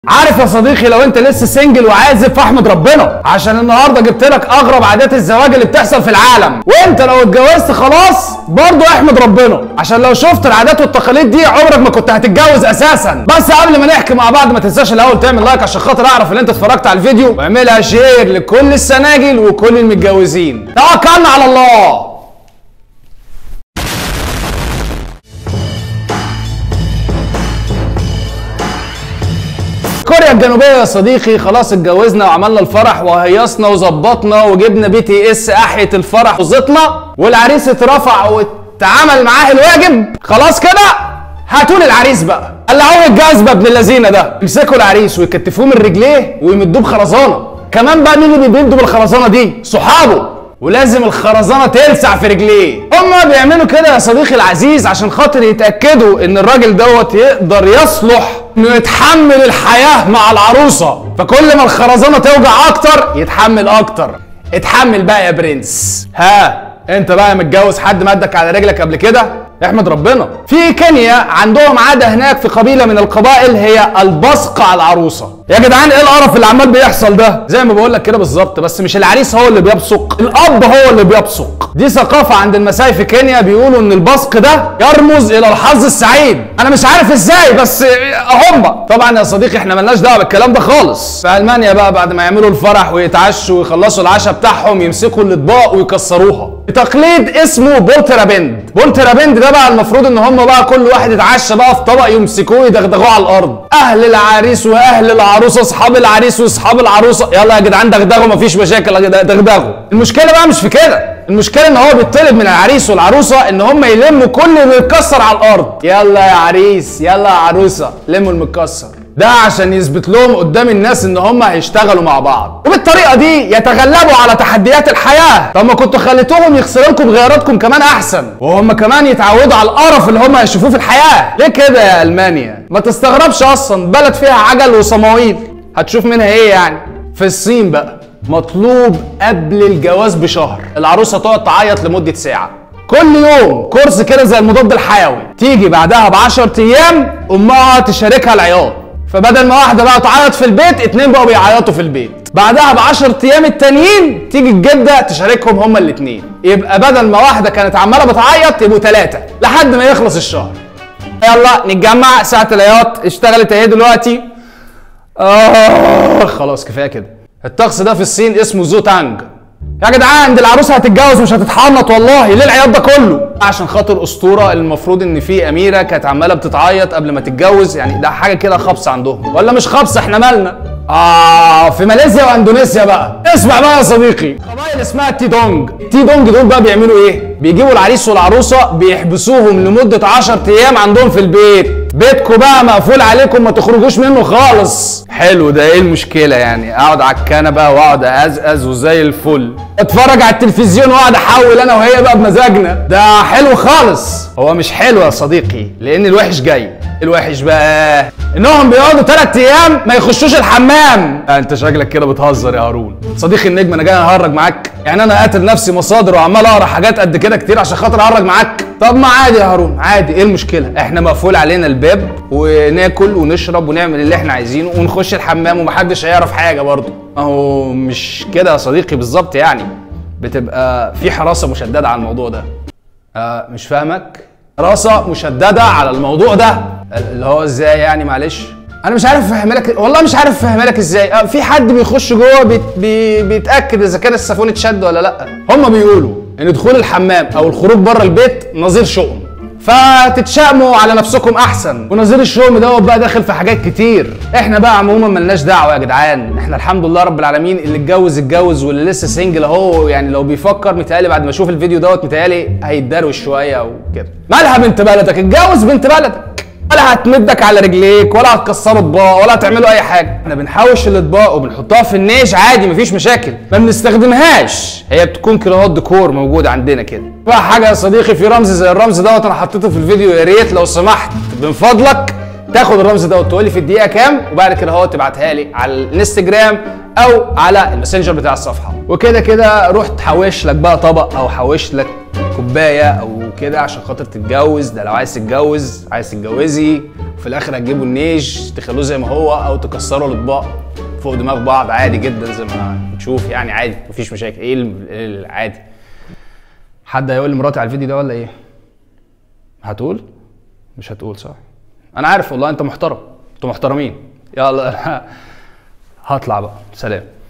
عارف يا صديقي لو انت لسه سنجل وعازب فاحمد ربنا عشان النهارده جبت لك اغرب عادات الزواج اللي بتحصل في العالم وانت لو اتجوزت خلاص برضه احمد ربنا عشان لو شفت العادات والتقاليد دي عمرك ما كنت هتتجوز اساسا بس قبل ما نحكي مع بعض ما تنساش الاول تعمل لايك عشان خاطر اعرف ان انت اتفرجت على الفيديو واعملها شير لكل السناجل وكل المتجوزين توكلنا على الله كوريا الجنوبية يا صديقي خلاص اتجوزنا وعملنا الفرح وهيصنا وظبطنا وجبنا بي تي اس احية الفرح وزطنا والعريس اترفع واتعمل معاه الواجب خلاص كده هاتوا لي العريس بقى قلعوه الجذبة ابن اللذينه ده يمسكوا العريس ويكتفوه من رجليه ويمدوه بخرزانة كمان بقى مين اللي بيمدوا بالخرزانة دي صحابه ولازم الخرزانه تلسع في رجليه هما بيعملوا كده يا صديقي العزيز عشان خاطر يتاكدوا ان الراجل دوت يقدر يصلح انه يتحمل الحياه مع العروسه فكل ما الخرزانه توجع اكتر يتحمل اكتر اتحمل بقى يا برنس ها انت بقى متجوز حد مدك على رجلك قبل كده احمد ربنا في كينيا عندهم عاده هناك في قبيله من القبائل هي البصق على العروسه يا جدعان ايه القرف اللي عمال بيحصل ده زي ما بقول لك كده بالظبط بس مش العريس هو اللي بيبصق الاب هو اللي بيبصق دي ثقافه عند المساي في كينيا بيقولوا ان البصق ده يرمز الى الحظ السعيد انا مش عارف ازاي بس هم طبعا يا صديقي احنا ملناش دعوه بالكلام ده خالص في المانيا بقى بعد ما يعملوا الفرح ويتعشوا ويخلصوا العشاء بتاعهم يمسكوا الاطباق ويكسروها بتقليد اسمه بولترابند بولترابند ده بقى المفروض ان هم بقى كل واحد يتعشى بقى في طبق يمسكوه يدغدغوه على الارض اهل العريس واهل العروسه اصحاب العريس واصحاب العروسه يلا يا جدعان دغدغوا مفيش مشاكل دغدغوا المشكله بقى مش في كده المشكله ان هو بيطلب من العريس والعروسه ان هم يلموا كل اللي متكسر على الارض يلا يا عريس يلا يا عروسه لموا المتكسر ده عشان يثبت لهم قدام الناس ان هم هيشتغلوا مع بعض وبالطريقه دي يتغلبوا على تحديات الحياه طب ما كنتوا خليتوهم يغسلوا لكم غياراتكم كمان احسن وهم كمان يتعودوا على القرف اللي هم هيشوفوه في الحياه ليه كده يا المانيا ما تستغربش اصلا بلد فيها عجل وصماويل هتشوف منها ايه يعني في الصين بقى مطلوب قبل الجواز بشهر العروسه تقعد تعيط لمده ساعه كل يوم كورس كده زي المضاد الحيوي تيجي بعدها ب 10 ايام امها تشاركها العياط فبدل ما واحده بقى تعيط في البيت اتنين بقوا بيعيطوا في البيت بعدها ب 10 ايام التانيين تيجي الجده تشاركهم هما الاتنين يبقى بدل ما واحده كانت عماله بتعيط يبقوا ثلاثه لحد ما يخلص الشهر يلا نتجمع ساعه العياط اشتغلت اهي دلوقتي آه خلاص كفايه كده الطقس ده في الصين اسمه زو تانج يا جدعان دي العروسه هتتجوز مش هتتحنط والله ليه العياط ده كله عشان خاطر اسطوره المفروض ان في اميره كانت عماله بتتعيط قبل ما تتجوز يعني ده حاجه كده خبص عندهم ولا مش خبص احنا مالنا اه في ماليزيا واندونيسيا بقى اسمع بقى يا صديقي قبائل اسمها التي دونج التي دونج دول بقى بيعملوا ايه بيجيبوا العريس والعروسه بيحبسوهم لمده 10 ايام عندهم في البيت بيتكم بقى مقفول عليكم ما تخرجوش منه خالص حلو ده ايه المشكله يعني اقعد على الكنبه واقعد ازقز وزي الفل اتفرج على التلفزيون واقعد احول انا وهي بقى بمزاجنا ده حلو خالص هو مش حلو يا صديقي لان الوحش جاي الوحش بقى انهم بيقعدوا ثلاث ايام ما يخشوش الحمام انت شكلك كده بتهزر يا هارون صديقي النجم انا جاي اهرج معاك يعني انا قاتل نفسي مصادر وعمال اقرا حاجات قد كده كتير عشان خاطر اهرج معاك طب ما عادي يا هارون عادي ايه المشكله احنا مقفول علينا الباب وناكل ونشرب ونعمل اللي احنا عايزينه ونخش الحمام ومحدش هيعرف حاجه برضه اهو مش كده يا صديقي بالظبط يعني بتبقى في حراسه مشدده على الموضوع ده آه مش فاهمك حراسه مشدده على الموضوع ده اللي هو ازاي يعني معلش انا مش عارف افهمها لك والله مش عارف افهمها لك ازاي آه في حد بيخش جوه بيت بي بيتاكد اذا كان السافون اتشد ولا لا هم بيقولوا ان دخول الحمام او الخروج بره البيت نظير شؤم فتتشائموا على نفسكم احسن ونظير الشؤم دوت بقى داخل في حاجات كتير احنا بقى عموما ملناش دعوه يا جدعان احنا الحمد لله رب العالمين اللي اتجوز اتجوز واللي لسه سنجل اهو يعني لو بيفكر متهيألي بعد ما اشوف الفيديو دوت متهيألي هيتدروش شويه وكده مالها بنت بلدك اتجوز بنت بلدك ولا هتمدك على رجليك ولا هتكسروا اطباق ولا هتعملوا اي حاجه احنا بنحوش الاطباق وبنحطها في النيش عادي مفيش مشاكل ما بنستخدمهاش هي بتكون كده ديكور موجود عندنا كده بقى حاجه يا صديقي في رمز زي الرمز دوت انا حطيته في الفيديو يا ريت لو سمحت من فضلك تاخد الرمز دوت تقول لي في الدقيقه كام وبعد كده هو تبعتها لي على الانستجرام او على الماسنجر بتاع الصفحه وكده كده رحت حوش لك بقى طبق او حوش لك كوبايه او كده عشان خاطر تتجوز ده لو عايز تتجوز عايز تتجوزي وفي الاخر هتجيبوا النيش تخلوه زي ما هو او تكسروا الاطباق فوق دماغ بعض عادي جدا زي ما بتشوف يعني عادي مفيش مشاكل ايه ال- إيه العادي حد هيقول لمراتي على الفيديو ده ولا ايه هتقول مش هتقول صح انا عارف والله انت محترم انتوا محترمين يلا هطلع بقى سلام